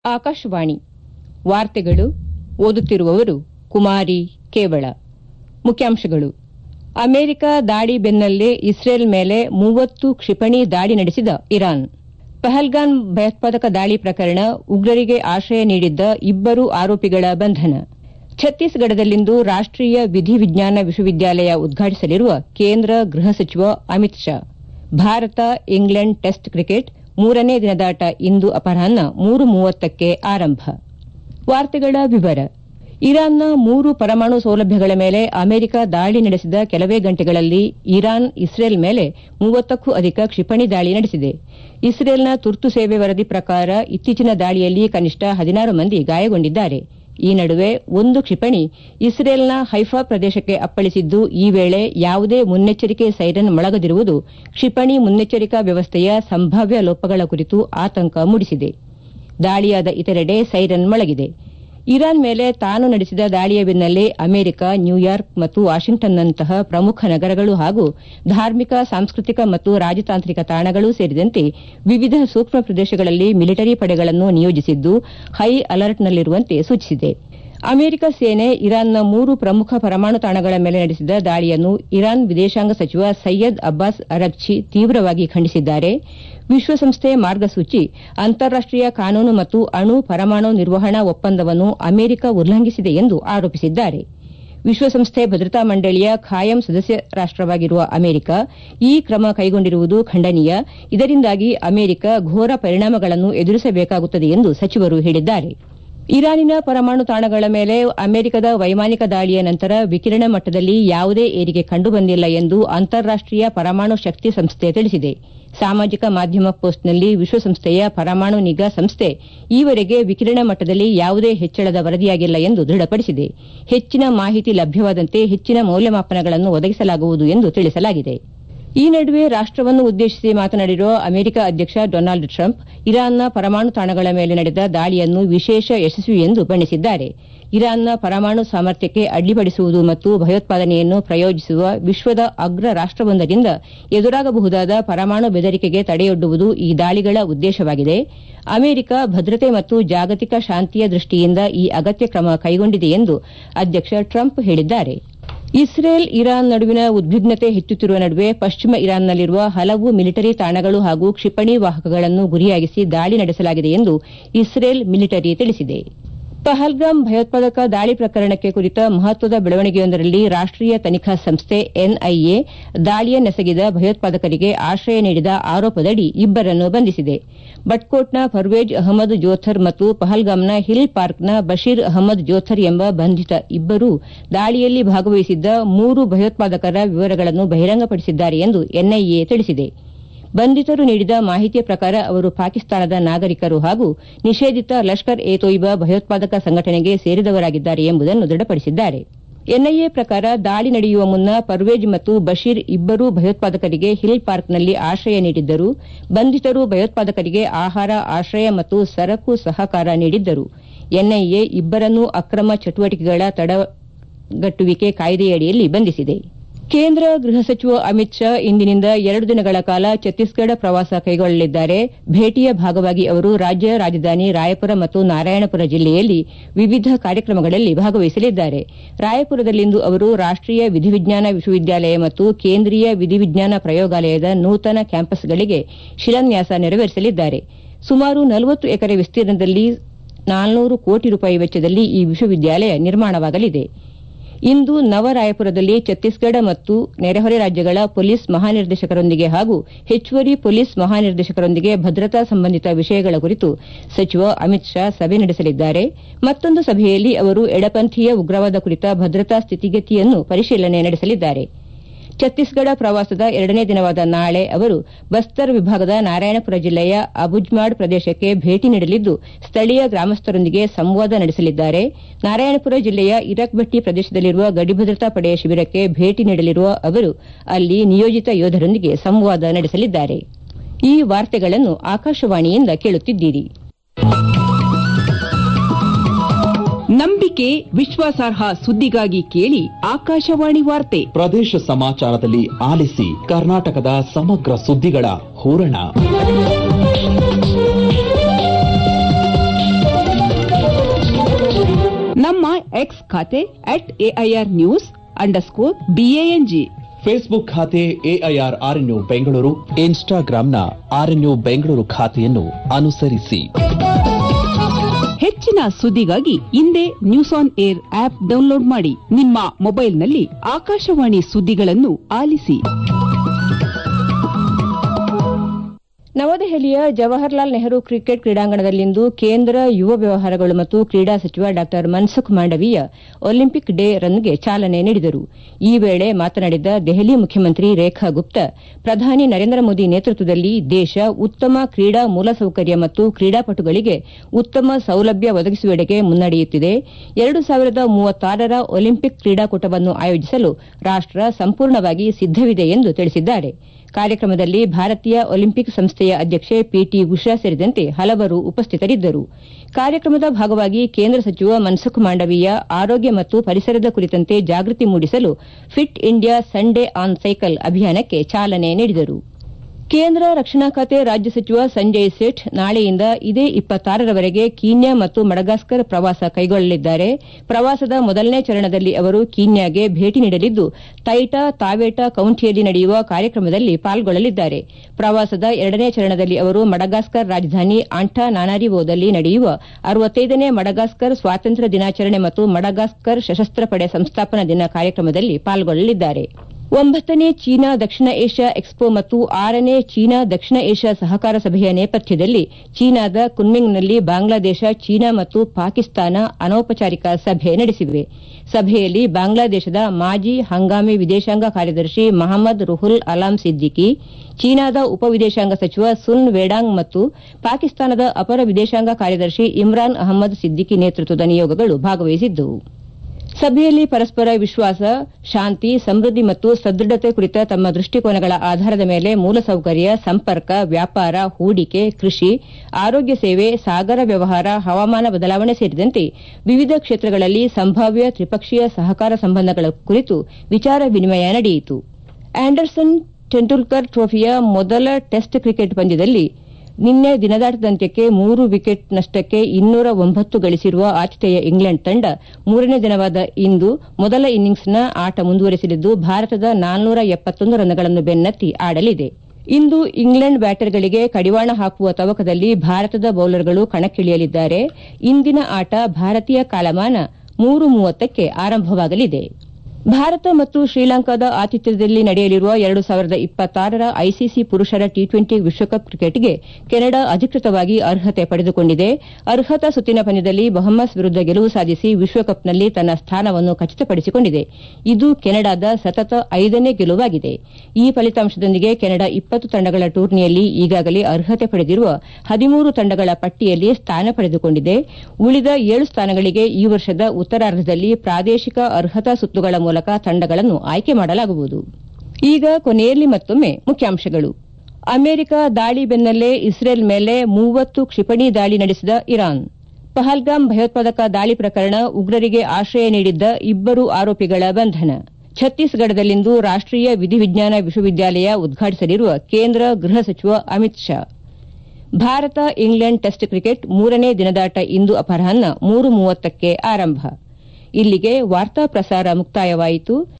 ಆಕಾಶವಾಣಿ ವಾರ್ತೆಗಳು ಓದುತ್ತಿರುವವರು ಕುಮಾರಿ ಕೇವಳ ಮುಖ್ಯಾಂಶಗಳು ಅಮೆರಿಕ ದಾಳಿ ಬೆನ್ನಲ್ಲೇ ಇಸ್ರೇಲ್ ಮೇಲೆ ಮೂವತ್ತು ಕ್ಷಿಪಣಿ ದಾಳಿ ನಡೆಸಿದ ಇರಾನ್ ಪಹಲ್ಗಾಮ್ ಭಯೋತ್ಪಾದಕ ದಾಳಿ ಪ್ರಕರಣ ಉಗ್ರರಿಗೆ ಆಶ್ರಯ ನೀಡಿದ್ದ ಇಬ್ಬರು ಆರೋಪಿಗಳ ಬಂಧನ ಛತ್ತೀಸ್ಗಢದಲ್ಲಿಂದು ರಾಷ್ಟೀಯ ವಿಧಿವಿಜ್ಞಾನ ವಿಶ್ವವಿದ್ಯಾಲಯ ಉದ್ಘಾಟಿಸಲಿರುವ ಕೇಂದ್ರ ಗೃಹ ಸಚಿವ Amit Shah Bharat England test cricket ಮೂರನೇ ದಿನದಾಟ ಇಂದು ಅಪರಾಹ್ನ ಮೂರು ಮೂವತ್ತಕ್ಕೆ ಆರಂಭ ವಾರ್ತೆಗಳ ವಿವರ ಇರಾನ್ನ ಮೂರು ಪರಮಾಣು ಸೌಲಭ್ಯಗಳ ಮೇಲೆ ಅಮೆರಿಕ ದಾಳಿ ನಡೆಸಿದ ಕೆಲವೇ ಗಂಟೆಗಳಲ್ಲಿ ಇರಾನ್ ಇಸ್ರೇಲ್ ಮೇಲೆ ಮೂವತ್ತಕ್ಕೂ ಅಧಿಕ ಕ್ಷಿಪಣಿ ದಾಳಿ ನಡೆಸಿದೆ ಇಸ್ರೇಲ್ನ ತುರ್ತು ಸೇವೆ ವರದಿ ಪ್ರಕಾರ ಇತ್ತೀಚಿನ ದಾಳಿಯಲ್ಲಿ ಕನಿಷ್ಠ ಹದಿನಾರು ಮಂದಿ ಗಾಯಗೊಂಡಿದ್ದಾರೆ ಈ ನಡುವೆ ಒಂದು ಕ್ಷಿಪಣಿ ಇಸ್ರೇಲ್ನ ಹೈಫಾ ಪ್ರದೇಶಕ್ಕೆ ಅಪ್ಪಳಿಸಿದ್ದು ಈ ವೇಳೆ ಯಾವುದೇ ಮುನ್ನೆಚ್ಚರಿಕೆ ಸೈರನ್ ಮೊಳಗದಿರುವುದು ಕ್ಷಿಪಣಿ ಮುನ್ನೆಚ್ಚರಿಕಾ ವ್ಯವಸ್ಥೆಯ ಸಂಭಾವ್ಯ ಲೋಪಗಳ ಕುರಿತು ಆತಂಕ ಮೂಡಿಸಿದೆ ದಾಳಿಯಾದ ಇತರೆಡೆ ಸೈರನ್ ಮೊಳಗಿದೆ ಇರಾನ್ ಮೇಲೆ ತಾನು ನಡೆಸಿದ ದಾಳಿಯ ಬೆನ್ನಲ್ಲೇ ಅಮೆರಿಕ ನ್ಯೂಯಾರ್ಕ್ ಮತ್ತು ವಾಷಿಂಗ್ಟನ್ನಂತಹ ಪ್ರಮುಖ ನಗರಗಳು ಹಾಗೂ ಧಾರ್ಮಿಕ ಸಾಂಸ್ಕೃತಿಕ ಮತ್ತು ರಾಜತಾಂತ್ರಿಕ ತಾಣಗಳೂ ಸೇರಿದಂತೆ ವಿವಿಧ ಸೂಕ್ಷ್ಮ ಪ್ರದೇಶಗಳಲ್ಲಿ ಮಿಲಿಟರಿ ಪಡೆಗಳನ್ನು ನಿಯೋಜಿಸಿದ್ದು ಹೈ ಅಲರ್ಟ್ನಲ್ಲಿರುವಂತೆ ಸೂಚಿಸಿದೆ ಅಮೆರಿಕ ಸೇನೆ ಇರಾನ್ನ ಮೂರು ಪ್ರಮುಖ ಪರಮಾಣು ತಾಣಗಳ ಮೇಲೆ ನಡೆಸಿದ ದಾಳಿಯನ್ನು ಇರಾನ್ ವಿದೇಶಾಂಗ ಸಚಿವ ಸೈಯದ್ ಅಬ್ಬಾಸ್ ಅರಗ್ಚಿ ತೀವ್ರವಾಗಿ ಖಂಡಿಸಿದ್ದಾರೆ ವಿಶ್ವಸಂಸ್ಥೆ ಮಾರ್ಗಸೂಚಿ ಅಂತಾರಾಷ್ಟೀಯ ಕಾನೂನು ಮತ್ತು ಅಣು ಪರಮಾಣು ನಿರ್ವಹಣಾ ಒಪ್ಪಂದವನ್ನು ಅಮೆರಿಕ ಉಲ್ಲಂಘಿಸಿದೆ ಎಂದು ಆರೋಪಿಸಿದ್ದಾರೆ ವಿಶ್ವಸಂಸ್ಥೆ ಭದ್ರತಾ ಮಂಡಳಿಯ ಖಾಯಂ ಸದಸ್ಯ ರಾಷ್ಟವಾಗಿರುವ ಅಮೆರಿಕ ಈ ಕ್ರಮ ಕೈಗೊಂಡಿರುವುದು ಖಂಡನೀಯ ಇದರಿಂದಾಗಿ ಅಮೆರಿಕ ಘೋರ ಪರಿಣಾಮಗಳನ್ನು ಎದುರಿಸಬೇಕಾಗುತ್ತದೆ ಎಂದು ಸಚಿವರು ಹೇಳಿದ್ದಾರೆ ಇರಾನಿನ ಪರಮಾಣು ತಾಣಗಳ ಮೇಲೆ ಅಮೆರಿಕದ ವೈಮಾನಿಕ ದಾಳಿಯ ನಂತರ ವಿಕಿರಣ ಮಟ್ಟದಲ್ಲಿ ಯಾವುದೇ ಏರಿಕೆ ಕಂಡುಬಂದಿಲ್ಲ ಎಂದು ಅಂತಾರಾಷ್ಟೀಯ ಪರಮಾಣು ಶಕ್ತಿ ಸಂಸ್ಥೆ ತಿಳಿಸಿದೆ ಸಾಮಾಜಿಕ ಮಾಧ್ಯಮ ಪೋಸ್ಟ್ನಲ್ಲಿ ವಿಶ್ವಸಂಸ್ಥೆಯ ಪರಮಾಣು ನಿಗಾ ಸಂಸ್ಥೆ ಈವರೆಗೆ ವಿಕಿರಣ ಮಟ್ಟದಲ್ಲಿ ಯಾವುದೇ ಹೆಚ್ಚಳದ ವರದಿಯಾಗಿಲ್ಲ ಎಂದು ದೃಢಪಡಿಸಿದೆ ಹೆಚ್ಚಿನ ಮಾಹಿತಿ ಲಭ್ಯವಾದಂತೆ ಹೆಚ್ಚಿನ ಮೌಲ್ಯಮಾಪನಗಳನ್ನು ಒದಗಿಸಲಾಗುವುದು ಎಂದು ತಿಳಿಸಲಾಗಿದೆ ಈ ನಡುವೆ ರಾಷ್ಟವನ್ನು ಉದ್ದೇಶಿಸಿ ಮಾತನಾಡಿರುವ ಅಮೆರಿಕ ಅಧ್ಯಕ್ಷ ಡೊನಾಲ್ಡ್ ಟ್ರಂಪ್ ಇರಾನ್ನ ಪರಮಾಣು ತಾಣಗಳ ಮೇಲೆ ನಡೆದ ದಾಳಿಯನ್ನು ವಿಶೇಷ ಯಶಸ್ವಿ ಎಂದು ಬಣ್ಣಿಸಿದ್ದಾರೆ ಇರಾನ್ನ ಪರಮಾಣು ಸಾಮರ್ಥ್ಯಕ್ಕೆ ಅಡ್ಡಿಪಡಿಸುವುದು ಮತ್ತು ಭಯೋತ್ಪಾದನೆಯನ್ನು ಪ್ರಯೋಜಿಸುವ ವಿಶ್ವದ ಅಗ್ರ ರಾಷ್ಟವೊಂದರಿಂದ ಎದುರಾಗಬಹುದಾದ ಪರಮಾಣು ಬೆದರಿಕೆಗೆ ತಡೆಯೊಡ್ಡುವುದು ಈ ದಾಳಿಗಳ ಉದ್ದೇಶವಾಗಿದೆ ಅಮೆರಿಕ ಭದ್ರತೆ ಮತ್ತು ಜಾಗತಿಕ ಶಾಂತಿಯ ದೃಷ್ಟಿಯಿಂದ ಈ ಅಗತ್ಯ ಕ್ರಮ ಕೈಗೊಂಡಿದೆ ಎಂದು ಅಧ್ಯಕ್ಷ ಟ್ರಂಪ್ ಹೇಳಿದ್ದಾರೆ ಇಸ್ರೇಲ್ ಇರಾನ್ ನಡುವಿನ ಉದ್ವಿಗ್ನತೆ ಹೆಚ್ಚುತ್ತಿರುವ ನಡುವೆ ಪಶ್ಚಿಮ ಇರಾನ್ನಲ್ಲಿರುವ ಹಲವು ಮಿಲಿಟರಿ ತಾಣಗಳು ಹಾಗೂ ಕ್ಷಿಪಣಿ ವಾಹಕಗಳನ್ನು ಗುರಿಯಾಗಿಸಿ ದಾಳಿ ನಡೆಸಲಾಗಿದೆ ಎಂದು ಇಸ್ರೇಲ್ ಮಿಲಿಟರಿ ತಿಳಿಸಿದೆ ಪಹಲ್ಗಾಮ್ ಭಯೋತ್ಪಾದಕ ದಾಳಿ ಪ್ರಕರಣಕ್ಕೆ ಕುರಿತ ಮಹತ್ವದ ಬೆಳವಣಿಗೆಯೊಂದರಲ್ಲಿ ರಾಷ್ಟೀಯ ತನಿಖಾ ಸಂಸ್ಥೆ ಎನ್ಐಎ ದಾಳಿಯನ್ನೆಸಗಿದ ಭಯೋತ್ಪಾದಕರಿಗೆ ಆಶ್ರಯ ನೀಡಿದ ಆರೋಪದಡಿ ಇಬ್ಬರನ್ನು ಬಂಧಿಸಿದೆ ಬಟ್ಕೋಟ್ನ ಪರ್ವೇಜ್ ಅಹಮದ್ ಜೋಥರ್ ಮತ್ತು ಪಹಲ್ಗಾಮ್ನ ಹಿಲ್ ಪಾರ್ಕ್ನ ಬಶೀರ್ ಅಹಮದ್ ಜೋಥರ್ ಎಂಬ ಬಂಧಿತ ಇಬ್ಬರೂ ದಾಳಿಯಲ್ಲಿ ಭಾಗವಹಿಸಿದ್ದ ಮೂರು ಭಯೋತ್ಪಾದಕರ ವಿವರಗಳನ್ನು ಬಹಿರಂಗಪಡಿಸಿದ್ದಾರೆ ಎಂದು ಎನ್ಐಎ ತಿಳಿಸಿದೆ ಬಂಧಿತರು ನೀಡಿದ ಮಾಹಿತಿಯ ಪ್ರಕಾರ ಅವರು ಪಾಕಿಸ್ತಾನದ ನಾಗರಿಕರು ಹಾಗೂ ನಿಷೇಧಿತ ಲಷ್ಕರ್ ಎ ತೊಯ್ಬಾ ಭಯೋತ್ಪಾದಕ ಸಂಘಟನೆಗೆ ಸೇರಿದವರಾಗಿದ್ದಾರೆ ಎಂಬುದನ್ನು ದೃಢಪಡಿಸಿದ್ದಾರೆ ಎನ್ಐಎ ಪ್ರಕಾರ ದಾಳಿ ನಡೆಯುವ ಮುನ್ನ ಪರ್ವೇಜ್ ಮತ್ತು ಬಶೀರ್ ಇಬ್ಬರೂ ಭಯೋತ್ಪಾದಕರಿಗೆ ಹಿಲ್ ಪಾರ್ಕ್ನಲ್ಲಿ ಆಶ್ರಯ ನೀಡಿದ್ದರು ಬಂಧಿತರು ಭಯೋತ್ಪಾದಕರಿಗೆ ಆಹಾರ ಆಶ್ರಯ ಮತ್ತು ಸರಕು ಸಹಕಾರ ನೀಡಿದ್ದರು ಎನ್ಐಎ ಇಬ್ಬರನ್ನೂ ಅಕ್ರಮ ಚಟುವಟಿಕೆಗಳ ತಡೆಗಟ್ಟುವಿಕೆ ಕಾಯ್ದೆಯಡಿಯಲ್ಲಿ ಬಂಧಿಸಿದೆ ಕೇಂದ್ರ ಗೃಹ ಸಚಿವ ಅಮಿತ್ ಶಾ ಇಂದಿನಿಂದ ಎರಡು ದಿನಗಳ ಕಾಲ ಛತ್ತೀಸ್ಗಢ ಪ್ರವಾಸ ಕೈಗೊಳ್ಳಲಿದ್ದಾರೆ ಭೇಟಿಯ ಭಾಗವಾಗಿ ಅವರು ರಾಜ್ಯ ರಾಜಧಾನಿ ರಾಯಪುರ ಮತ್ತು ನಾರಾಯಣಪುರ ಜಿಲ್ಲೆಯಲ್ಲಿ ವಿವಿಧ ಕಾರ್ಯಕ್ರಮಗಳಲ್ಲಿ ಭಾಗವಹಿಸಲಿದ್ದಾರೆ ರಾಯಪುರದಲ್ಲಿಂದು ಅವರು ರಾಷ್ಟೀಯ ವಿಧಿವಿಜ್ಞಾನ ವಿಶ್ವವಿದ್ಯಾಲಯ ಮತ್ತು ಕೇಂದ್ರೀಯ ವಿಧಿವಿಜ್ಞಾನ ಪ್ರಯೋಗಾಲಯದ ನೂತನ ಕ್ಯಾಂಪಸ್ಗಳಿಗೆ ಶಿಲಾನ್ಯಾಸ ನೆರವೇರಿಸಲಿದ್ದಾರೆ ಸುಮಾರು ನಲವತ್ತು ಎಕರೆ ವಿಸ್ತೀರ್ಣದಲ್ಲಿ ನಾಲ್ನೂರು ಕೋಟಿ ರೂಪಾಯಿ ವೆಚ್ಚದಲ್ಲಿ ಈ ವಿಶ್ವವಿದ್ಯಾಲಯ ನಿರ್ಮಾಣವಾಗಲಿದೆ ಇಂದು ನವರಾಯಪುರದಲ್ಲಿ ಛತ್ತೀಸ್ಗಢ ಮತ್ತು ನೆರೆಹೊರೆ ರಾಜ್ಯಗಳ ಪೊಲೀಸ್ ಮಹಾನಿರ್ದೇಶಕರೊಂದಿಗೆ ಹಾಗೂ ಹೆಚ್ಚುವರಿ ಪೊಲೀಸ್ ಮಹಾನಿರ್ದೇಶಕರೊಂದಿಗೆ ಭದ್ರತಾ ಸಂಬಂಧಿತ ವಿಷಯಗಳ ಕುರಿತು ಸಚಿವ ಅಮಿತ್ ಶಾ ಸಭೆ ನಡೆಸಲಿದ್ದಾರೆ ಮತ್ತೊಂದು ಸಭೆಯಲ್ಲಿ ಅವರು ಎಡಪಂಥೀಯ ಉಗ್ರವಾದ ಕುರಿತ ಭದ್ರತಾ ಸ್ಥಿತಿಗತಿಯನ್ನು ಪರಿಶೀಲನೆ ನಡೆಸಲಿದ್ದಾರೆ ಛತ್ತೀಸ್ಗಢ ಪ್ರವಾಸದ ಎರಡನೇ ದಿನವಾದ ನಾಳೆ ಅವರು ಬಸ್ತರ್ ವಿಭಾಗದ ನಾರಾಯಣಪುರ ಜಿಲ್ಲೆಯ ಅಬುಜ್ಮಾಡ್ ಪ್ರದೇಶಕ್ಕೆ ಭೇಟಿ ನೀಡಲಿದ್ದು ಸ್ಥಳೀಯ ಗ್ರಾಮಸ್ಥರೊಂದಿಗೆ ಸಂವಾದ ನಡೆಸಲಿದ್ದಾರೆ ನಾರಾಯಣಪುರ ಜಿಲ್ಲೆಯ ಇರಕ್ಭಟ್ಟಿ ಪ್ರದೇಶದಲ್ಲಿರುವ ಗಡಿ ಭದ್ರತಾ ಪಡೆಯ ಶಿಬಿರಕ್ಕೆ ಭೇಟಿ ನೀಡಲಿರುವ ಅವರು ಅಲ್ಲಿ ನಿಯೋಜಿತ ಯೋಧರೊಂದಿಗೆ ಸಂವಾದ ನಡೆಸಲಿದ್ದಾರೆ ಈ ವಾರ್ತೆಗಳನ್ನು ಆಕಾಶವಾಣಿಯಿಂದ ಕೇಳುತ್ತಿದ್ದೀರಿ ನಂಬಿಕೆ ವಿಶ್ವಾಸಾರ್ಹ ಸುದ್ದಿಗಾಗಿ ಕೇಳಿ ಆಕಾಶವಾಣಿ ವಾರ್ತೆ ಪ್ರದೇಶ ಸಮಾಚಾರದಲ್ಲಿ ಆಲಿಸಿ ಕರ್ನಾಟಕದ ಸಮಗ್ರ ಸುದ್ದಿಗಳ ಹೂರಣ ನಮ್ಮ ಎಕ್ಸ್ ಖಾತೆ at AIR news underscore BANG Facebook ಖಾತೆ ಎಐಆರ್ ಆರ್ಎನ್ಯು ಬೆಂಗಳೂರು ಇನ್ಸ್ಟಾಗ್ರಾಂನ ಆರ್ಎನ್ಯು ಬೆಂಗಳೂರು ಖಾತೆಯನ್ನು ಅನುಸರಿಸಿ ಹೆಚ್ಚಿನ ಸುದ್ದಿಗಾಗಿ ಹಿಂದೆ news on air app download ಮಾಡಿ ನಿಮ್ಮ ಮೊಬೈಲ್ನಲ್ಲಿ ಆಕಾಶವಾಣಿ ಸುದ್ದಿಗಳನ್ನು ಆಲಿಸಿ ನವದೆಹಲಿಯ ಜವಾಹರ್ಲಾಲ್ ನೆಹರು ಕ್ರಿಕೆಟ್ ಕ್ರೀಡಾಂಗಣದಲ್ಲಿಂದು ಕೇಂದ್ರ ಯುವ ವ್ಯವಹಾರಗಳು ಮತ್ತು ಕ್ರೀಡಾ ಸಚಿವ ಡಾ ಮನ್ಸುಖ್ ಮಾಂಡವೀಯ ಒಲಿಂಪಿಕ್ ಡೇ ರನ್ಗೆ ಚಾಲನೆ ನೀಡಿದರು ಈ ವೇಳೆ ಮಾತನಾಡಿದ ದೆಹಲಿ ಮುಖ್ಯಮಂತ್ರಿ ರೇಖಾ ಗುಪ್ತಾ ಪ್ರಧಾನಿ ನರೇಂದ್ರ ಮೋದಿ ನೇತೃತ್ವದಲ್ಲಿ ದೇಶ ಉತ್ತಮ ಕ್ರೀಡಾ ಮೂಲಸೌಕರ್ಯ ಮತ್ತು ಕ್ರೀಡಾಪಟುಗಳಿಗೆ ಉತ್ತಮ ಸೌಲಭ್ಯ ಒದಗಿಸುವೆಡೆಗೆ ಮುನ್ನಡೆಯುತ್ತಿದೆ ಎರಡು ಸಾವಿರದ ಮೂವತ್ತಾರರ ಒಲಿಂಪಿಕ್ ಕ್ರೀಡಾಕೂಟವನ್ನು ಆಯೋಜಿಸಲು ರಾಷ್ಟ ಸಂಪೂರ್ಣವಾಗಿ ಸಿದ್ದವಿದೆ ಎಂದು ತಿಳಿಸಿದ್ದಾರೆ ಕಾರ್ಯಕ್ರಮದಲ್ಲಿ ಭಾರತೀಯ ಒಲಿಂಪಿಕ್ ಸಂಸ್ಥೆಯ ಅಧ್ಯಕ್ಷೆ ಪಿಟಿ ಉಷಾ ಸೇರಿದಂತೆ ಹಲವರು ಉಪಸ್ಥಿತರಿದ್ದರು ಕಾರ್ಯಕ್ರಮದ ಭಾಗವಾಗಿ ಕೇಂದ್ರ ಸಚಿವ ಮನ್ಸುಖ್ ಮಾಂಡವೀಯ ಆರೋಗ್ಯ ಮತ್ತು ಪರಿಸರದ ಕುರಿತಂತೆ ಜಾಗೃತಿ ಮೂಡಿಸಲು fit India Sunday on cycle ಅಭಿಯಾನಕ್ಕೆ ಚಾಲನೆ ನೀಡಿದರು ಕೇಂದ್ರ ರಕ್ಷಣಾ ಖಾತೆ ರಾಜ್ಯ ಸಚಿವ ಸಂಜಯ್ ಸೇಠ್ ನಾಳೆಯಿಂದ ಇದೇ ಇಪ್ಪತ್ತಾರರವರೆಗೆ ಕೀನ್ಯಾ ಮತ್ತು ಮಡಗಾಸ್ಕರ್ ಪ್ರವಾಸ ಕೈಗೊಳ್ಳಲಿದ್ದಾರೆ ಪ್ರವಾಸದ ಮೊದಲನೇ ಚರಣದಲ್ಲಿ ಅವರು ಕೀನ್ಯಾಗೆ ಭೇಟಿ ನೀಡಲಿದ್ದು ತೈಟಾ ತಾವೇಟಾ ಕೌಂಟಿಯಲ್ಲಿ ನಡೆಯುವ ಕಾರ್ಯಕ್ರಮದಲ್ಲಿ ಪಾಲ್ಗೊಳ್ಳಲಿದ್ದಾರೆ ಪ್ರವಾಸದ ಎರಡನೇ ಚರಣದಲ್ಲಿ ಅವರು ಮಡಗಾಸ್ಕರ್ ರಾಜಧಾನಿ ಆಂಟಾ ನಾನಾರಿವೋದಲ್ಲಿ ನಡೆಯುವ ಅರವತ್ತೈದನೇ ಮಡಗಾಸ್ಕರ್ ಸ್ವಾತಂತ್ರ್ಯ ದಿನಾಚರಣೆ ಮತ್ತು ಮಡಗಾಸ್ಕರ್ ಸಶಸ್ತ್ರ ಪಡೆ ಸಂಸ್ಥಾಪನಾ ದಿನ ಕಾರ್ಯಕ್ರಮದಲ್ಲಿ ಪಾಲ್ಗೊಳ್ಳಲಿದ್ದಾರೆ ಒಂಬತ್ತನೇ ಚೀನಾ ದಕ್ಷಿಣ ಏಷ್ಯಾ ಎಕ್ಸ್ಪೋ ಮತ್ತು ಆರನೇ ಚೀನಾ ದಕ್ಷಿಣ ಏಷ್ಯಾ ಸಹಕಾರ ಸಭೆಯ ನೇಪಥ್ಯದಲ್ಲಿ ಚೀನಾದ ಕುನ್ಮಿಂಗ್ನಲ್ಲಿ ಬಾಂಗ್ಲಾದೇಶ ಚೀನಾ ಮತ್ತು ಪಾಕಿಸ್ತಾನ ಅನೌಪಚಾರಿಕ ಸಭೆ ನಡೆಸಿವೆ ಸಭೆಯಲ್ಲಿ ಬಾಂಗ್ಲಾದೇಶದ ಮಾಜಿ ಹಂಗಾಮಿ ವಿದೇಶಾಂಗ ಕಾರ್ಯದರ್ಶಿ ಮಹಮ್ಮದ್ ರುಹುಲ್ ಅಲಾಂ ಸಿದ್ದಿಕಿ ಚೀನಾದ ಉಪ ವಿದೇಶಾಂಗ ಸಚಿವ ಸುನ್ ವೇಡಾಂಗ್ ಮತ್ತು ಪಾಕಿಸ್ತಾನದ ಅಪರ ವಿದೇಶಾಂಗ ಕಾರ್ಯದರ್ಶಿ ಇಮ್ರಾನ್ ಅಹಮದ್ ಸಿದ್ದಿಕಿ ನೇತೃತ್ವದ ನಿಯೋಗಗಳು ಭಾಗವಹಿಸಿದ್ದವು ಸಭೆಯಲ್ಲಿ ಪರಸ್ಪರ ವಿಶ್ವಾಸ ಶಾಂತಿ ಸಮೃದ್ಧಿ ಮತ್ತು ಸದೃಢತೆ ಕುರಿತ ತಮ್ಮ ದೃಷ್ಟಿಕೋನಗಳ ಆಧಾರದ ಮೇಲೆ ಮೂಲಸೌಕರ್ಯ ಸಂಪರ್ಕ ವ್ಯಾಪಾರ ಹೂಡಿಕೆ ಕೃಷಿ ಆರೋಗ್ಯ ಸೇವೆ ಸಾಗರ ವ್ಯವಹಾರ ಹವಾಮಾನ ಬದಲಾವಣೆ ಸೇರಿದಂತೆ ವಿವಿಧ ಕ್ಷೇತ್ರಗಳಲ್ಲಿ ಸಂಭಾವ್ಯ ತ್ರಿಪಕ್ಷೀಯ ಸಹಕಾರ ಸಂಬಂಧಗಳ ಕುರಿತು ವಿಚಾರ ವಿನಿಮಯ ನಡೆಯಿತು ಆಂಡರ್ಸನ್ ಟೆಂಡೂಲ್ಕರ್ ಟ್ರೋಫಿಯ ಮೊದಲ ಟೆಸ್ಟ್ ಕ್ರಿಕೆಟ್ ಪಂದ್ಯದಲ್ಲಿ ನಿನ್ನೆ ದಿನದಾಟದಂತ್ಯಕ್ಕೆ ಮೂರು ವಿಕೆಟ್ ನಷ್ಟಕ್ಕೆ ಇನ್ನೂರ ಒಂಬತ್ತು ಗಳಿಸಿರುವ ಆತಿಥೇಯ ಇಂಗ್ಲೆಂಡ್ ತಂಡ ಮೂರನೇ ದಿನವಾದ ಇಂದು ಮೊದಲ ಇನ್ನಿಂಗ್ಸ್ನ ಆಟ ಮುಂದುವರೆಸಲಿದ್ದು ಭಾರತದ ನಾನ್ನೂರ ಎಪ್ಪತ್ತೊಂದು ರನ್ಗಳನ್ನು ಬೆನ್ನತ್ತಿ ಆಡಲಿದೆ ಇಂದು ಇಂಗ್ಲೆಂಡ್ ಬ್ಯಾಟರ್ಗಳಿಗೆ ಕಡಿವಾಣ ಹಾಕುವ ತವಕದಲ್ಲಿ ಭಾರತದ ಬೌಲರ್ಗಳು ಕಣಕ್ಕಿಳಿಯಲಿದ್ದಾರೆ ಇಂದಿನ ಆಟ ಭಾರತೀಯ ಕಾಲಮಾನ ಮೂರು ಮೂವತ್ತಕ್ಕೆ ಆರಂಭವಾಗಲಿದೆ ಭಾರತ ಮತ್ತು ಶ್ರೀಲಂಕಾದ ಆತಿಥ್ಯದಲ್ಲಿ ನಡೆಯಲಿರುವ ಎರಡು ಸಾವಿರದ ಇಪ್ಪತ್ತಾರರ ಐಸಿಸಿ ಪುರುಷರ ಟಿ ಟ್ವೆಂಟಿ ವಿಶ್ವಕಪ್ ಕ್ರಿಕೆಟ್ಗೆ ಕೆನಡಾ ಅಧಿಕೃತವಾಗಿ ಅರ್ಹತೆ ಪಡೆದುಕೊಂಡಿದೆ ಅರ್ಹತಾ ಸುತ್ತಿನ ಪಂದ್ಯದಲ್ಲಿ ಬಹಮಸ್ ವಿರುದ್ದ ಗೆಲುವು ಸಾಧಿಸಿ ವಿಶ್ವಕಪ್ನಲ್ಲಿ ತನ್ನ ಸ್ಥಾನವನ್ನು ಖಚಿತಪಡಿಸಿಕೊಂಡಿದೆ ಇದು ಕೆನಡಾದ ಸತತ ಐದನೇ ಗೆಲುವಾಗಿದೆ ಈ ಫಲಿತಾಂಶದೊಂದಿಗೆ ಕೆನಡಾ ಇಪ್ಪತ್ತು ತಂಡಗಳ ಟೂರ್ನಿಯಲ್ಲಿ ಈಗಾಗಲೇ ಅರ್ಹತೆ ಪಡೆದಿರುವ ಹದಿಮೂರು ತಂಡಗಳ ಪಟ್ಟಿಯಲ್ಲಿ ಸ್ಥಾನ ಪಡೆದುಕೊಂಡಿದೆ ಉಳಿದ ಏಳು ಸ್ಥಾನಗಳಿಗೆ ಈ ವರ್ಷದ ಉತ್ತರಾರ್ಧದಲ್ಲಿ ಪ್ರಾದೇಶಿಕ ಅರ್ಹತಾ ಸುತ್ತುಗಳ ಮೂಲಕ ತಂಡಗಳನ್ನು ಆಯ್ಕೆ ಮಾಡಲಾಗುವುದು ಈಗ ಕೊನೆಯಲ್ಲಿ ಮತ್ತೊಮ್ಮೆ ಮುಖ್ಯಾಂಶಗಳು ಅಮೆರಿಕ ದಾಳಿ ಬೆನ್ನಲ್ಲೇ ಇಸ್ರೇಲ್ ಮೇಲೆ ಮೂವತ್ತು ಕ್ಷಿಪಣಿ ದಾಳಿ ನಡೆಸಿದ ಇರಾನ್ ಪಹಲ್ಗಾಮ್ ಭಯೋತ್ಪಾದಕ ದಾಳಿ ಪ್ರಕರಣ ಉಗ್ರರಿಗೆ ಆಶ್ರಯ ನೀಡಿದ್ದ ಇಬ್ಬರು ಆರೋಪಿಗಳ ಬಂಧನ ಛತ್ತೀಸ್ಗಢದಲ್ಲಿಂದು ರಾಷ್ಟೀಯ ವಿಧಿವಿಜ್ಞಾನ ವಿಶ್ವವಿದ್ಯಾಲಯ ಉದ್ಘಾಟಿಸಲಿರುವ ಕೇಂದ್ರ ಗೃಹ ಸಚಿವ Amit Shah Bharat England test cricket ಮೂರನೇ ದಿನದಾಟ ಇಂದು ಅಪರಾಹ್ನ ಮೂರು ಮೂವತ್ತಕ್ಕೆ ಆರಂಭ ಇಲ್ಲಿಗೆ ವಾರ್ತಾ ಪ್ರಸಾರ ಮುಕ್ತಾಯವಾಯಿತು